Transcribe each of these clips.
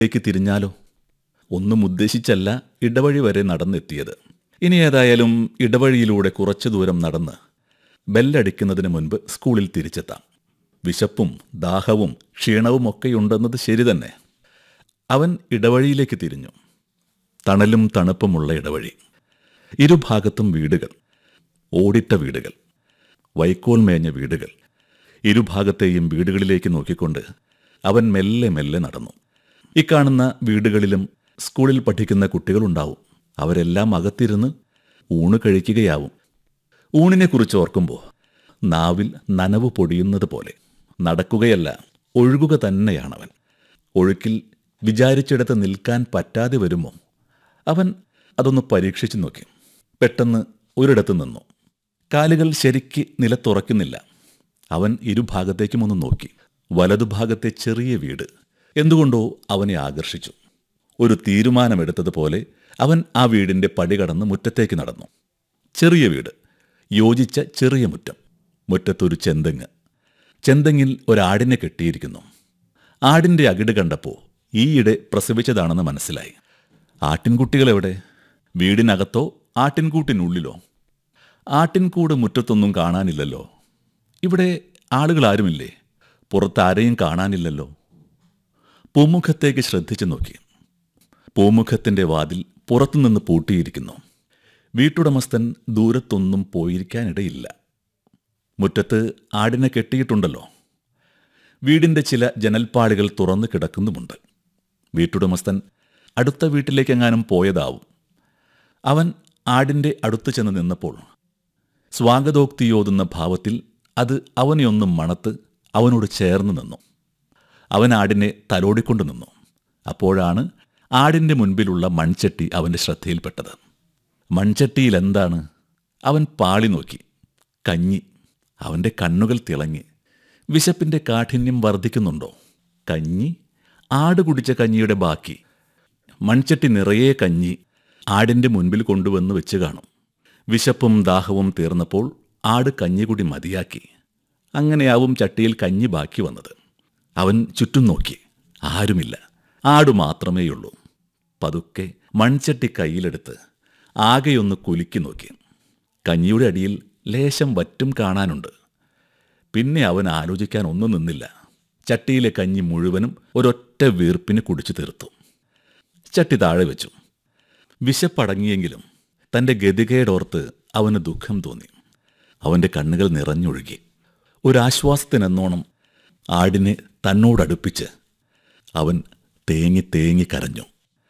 ലേക്ക് തിരിഞ്ഞാലോ ഒന്നും ഉദ്ദേശിച്ചല്ല ഇടവഴി വരെ നടന്നെത്തിയത് ഇനി ഏതായാലും ഇടവഴിയിലൂടെ കുറച്ചു ദൂരം നടന്ന് ബെല്ലടിക്കുന്നതിന് മുൻപ് സ്കൂളിൽ തിരിച്ചെത്താം വിശപ്പും ദാഹവും ക്ഷീണവും ഒക്കെയുണ്ടെന്നത് ശരി തന്നെ അവൻ ഇടവഴിയിലേക്ക് തിരിഞ്ഞു തണലും തണുപ്പുമുള്ള ഇടവഴി ഇരുഭാഗത്തും വീടുകൾ ഓടിട്ട വീടുകൾ വൈക്കോൽ മേഞ്ഞ വീടുകൾ ഇരുഭാഗത്തെയും വീടുകളിലേക്ക് നോക്കിക്കൊണ്ട് അവൻ മെല്ലെ മെല്ലെ നടന്നു ഇക്കാണുന്ന വീടുകളിലും സ്കൂളിൽ പഠിക്കുന്ന കുട്ടികളുണ്ടാവും അവരെല്ലാം അകത്തിരുന്ന് ഊണ് കഴിക്കുകയാവും ഊണിനെക്കുറിച്ച് ഓർക്കുമ്പോൾ നാവിൽ നനവ് പൊടിയുന്നത് പോലെ നടക്കുകയല്ല ഒഴുകുക തന്നെയാണവൻ ഒഴുക്കിൽ വിചാരിച്ചിടത്ത് നിൽക്കാൻ പറ്റാതെ വരുമോ അവൻ അതൊന്ന് പരീക്ഷിച്ചു നോക്കി പെട്ടെന്ന് ഒരിടത്ത് നിന്നു കാലുകൾ ശരിക്ക് നിലത്തുറക്കുന്നില്ല അവൻ ഇരുഭാഗത്തേക്കും ഒന്ന് നോക്കി വലതുഭാഗത്തെ ചെറിയ വീട് എന്തുകൊണ്ടോ അവനെ ആകർഷിച്ചു ഒരു തീരുമാനമെടുത്തതുപോലെ അവൻ ആ വീടിന്റെ പടി കടന്ന് മുറ്റത്തേക്ക് നടന്നു ചെറിയ വീട് യോജിച്ച ചെറിയ മുറ്റം മുറ്റത്തൊരു ചെന്തെങ്ങ് ചെന്തെങ്ങിൽ ഒരാടിനെ കെട്ടിയിരിക്കുന്നു ആടിന്റെ അകിട് കണ്ടപ്പോൾ ഈയിടെ പ്രസവിച്ചതാണെന്ന് മനസ്സിലായി ആട്ടിൻകുട്ടികളെവിടെ വീടിനകത്തോ ആട്ടിൻകൂട്ടിനുള്ളിലോ ആട്ടിൻകൂട് മുറ്റത്തൊന്നും കാണാനില്ലല്ലോ ഇവിടെ ആളുകളാരുമില്ലേ പുറത്താരെയും കാണാനില്ലല്ലോ പൂമുഖത്തേക്ക് ശ്രദ്ധിച്ചു നോക്കി പൂമുഖത്തിന്റെ വാതിൽ പുറത്തുനിന്ന് പൂട്ടിയിരിക്കുന്നു വീട്ടുടമസ്ഥൻ ദൂരത്തൊന്നും പോയിരിക്കാനിടയില്ല മുറ്റത്ത് ആടിനെ കെട്ടിയിട്ടുണ്ടല്ലോ വീടിന്റെ ചില ജനൽപ്പാളികൾ തുറന്നു കിടക്കുന്നുമുണ്ട് വീട്ടുടമസ്ഥൻ അടുത്ത വീട്ടിലേക്കെങ്ങാനും പോയതാവും അവൻ ആടിന്റെ അടുത്ത് ചെന്ന് നിന്നപ്പോൾ സ്വാഗതോക്തിയോതുന്ന ഭാവത്തിൽ അത് അവനെയൊന്നും മണത്ത് അവനോട് ചേർന്ന് നിന്നു അവൻ ആടിനെ തലോടിക്കൊണ്ടു നിന്നു അപ്പോഴാണ് ആടിന്റെ മുൻപിലുള്ള മൺചട്ടി അവന്റെ ശ്രദ്ധയിൽപ്പെട്ടത് മൺചട്ടിയിൽ എന്താണ് അവൻ പാളി നോക്കി കഞ്ഞി അവന്റെ കണ്ണുകൾ തിളങ്ങി വിശപ്പിന്റെ കാഠിന്യം വർദ്ധിക്കുന്നുണ്ടോ കഞ്ഞി ആട് കുടിച്ച കഞ്ഞിയുടെ ബാക്കി മൺചട്ടി നിറയെ കഞ്ഞി ആടിന്റെ മുൻപിൽ കൊണ്ടുവന്ന് വെച്ച് കാണും വിശപ്പും ദാഹവും തീർന്നപ്പോൾ ആട് കഞ്ഞികുടി മതിയാക്കി അങ്ങനെയാവും ചട്ടിയിൽ കഞ്ഞി ബാക്കി വന്നത് അവൻ ചുറ്റും നോക്കി ആരുമില്ല ആടു മാത്രമേയുള്ളൂ പതുക്കെ മൺചട്ടി കയ്യിലെടുത്ത് ആകെയൊന്ന് കുലുക്കി നോക്കി കഞ്ഞിയുടെ അടിയിൽ ലേശം വറ്റും കാണാനുണ്ട് പിന്നെ അവൻ ആലോചിക്കാൻ ഒന്നും നിന്നില്ല ചട്ടിയിലെ കഞ്ഞി മുഴുവനും ഒരൊറ്റ വീർപ്പിന് കുടിച്ചു തീർത്തു ചട്ടി താഴെ വെച്ചു വിശപ്പടങ്ങിയെങ്കിലും തന്റെ ഗതികേടോർത്ത് അവന് ദുഃഖം തോന്നി അവന്റെ കണ്ണുകൾ നിറഞ്ഞൊഴുകി ഒരാശ്വാസത്തിനെന്നോണം ആടിനെ തന്നോടടുപ്പിച്ച് അവൻ തേങ്ങി തേങ്ങി കരഞ്ഞു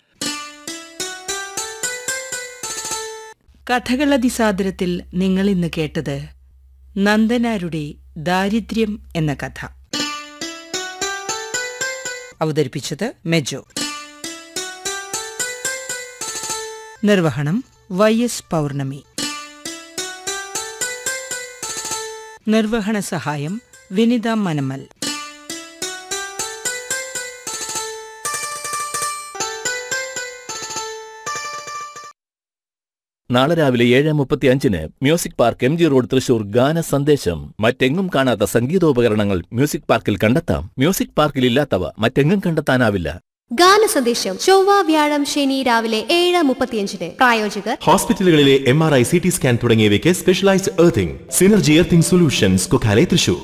കഥകളതിസാദരത്തിൽ നിങ്ങൾ ഇന്ന് കേട്ടത് നന്ദനാരുടെ ദാരിദ്ര്യം എന്ന കഥ അവതരിപ്പിച്ചത് മെജോ നിർവഹണം വൈ എസ് പൗർണമി നിർവഹണ സഹായം വിനിത മനമൽ നാളെ രാവിലെ ഏഴ് മുപ്പത്തി അഞ്ചിന് music park M G road Thrissur ഗാന സന്ദേശം മറ്റെങ്ങും കാണാത്ത സംഗീതോപകരണങ്ങൾ മ്യൂസിക് പാർക്കിൽ കണ്ടെത്താം മ്യൂസിക് പാർക്കിൽ ഇല്ലാത്തവ മറ്റെങ്ങും കണ്ടെത്താനാവില്ല ഗാന സന്ദേശം ചൊവ്വ വ്യാഴം ശനി രാവിലെ ഏഴ് മുപ്പത്തിയഞ്ചിന് പ്രായോജകർ ഹോസ്പിറ്റലുകളിലെ M R I C T scan തുടങ്ങിയവയ്ക്ക് specialised earthing synergy earthing solutions Kokkalai Thrissur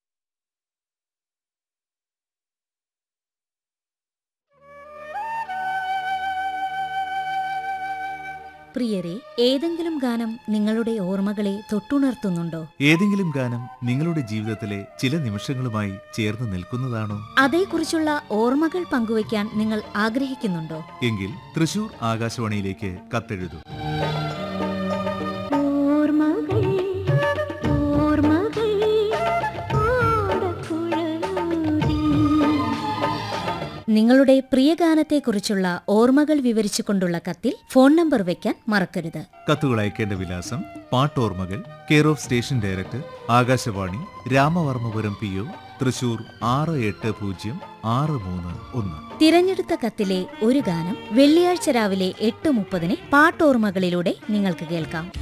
പ്രിയരെ ഏതെങ്കിലും ഗാനം നിങ്ങളുടെ ഓർമ്മകളെ തൊട്ടുണർത്തുന്നുണ്ടോ ഏതെങ്കിലും ഗാനം നിങ്ങളുടെ ജീവിതത്തിലെ ചില നിമിഷങ്ങളുമായി ചേർന്ന് നിൽക്കുന്നതാണോ അതേക്കുറിച്ചുള്ള ഓർമ്മകൾ പങ്കുവയ്ക്കാൻ നിങ്ങൾ ആഗ്രഹിക്കുന്നുണ്ടോ എങ്കിൽ തൃശൂർ ആകാശവാണിയിലേക്ക് കത്തെഴുതൂ ഓർമ്മകൾ ഓർമ്മകൾ നിങ്ങളുടെ പ്രിയ ഗാനത്തെക്കുറിച്ചുള്ള ഓർമ്മകൾ വിവരിച്ചുകൊണ്ടുള്ള കത്തിൽ ഫോൺ നമ്പർ വയ്ക്കാൻ മറക്കരുത് കത്തുകൾ അയക്കേണ്ട വിലാസം പാട്ടോർമ്മകൾ care of station director Akashvani Ramavarmapuram P O Thrissur ആറ് എട്ട് പൂജ്യം ആറ് മൂന്ന് ഒന്ന് തിരഞ്ഞെടുത്ത കത്തിലെ ഒരു ഗാനം വെള്ളിയാഴ്ച രാവിലെ എട്ട് മുപ്പതിന് പാട്ടോർമ്മകളിലൂടെ നിങ്ങൾക്ക് കേൾക്കാം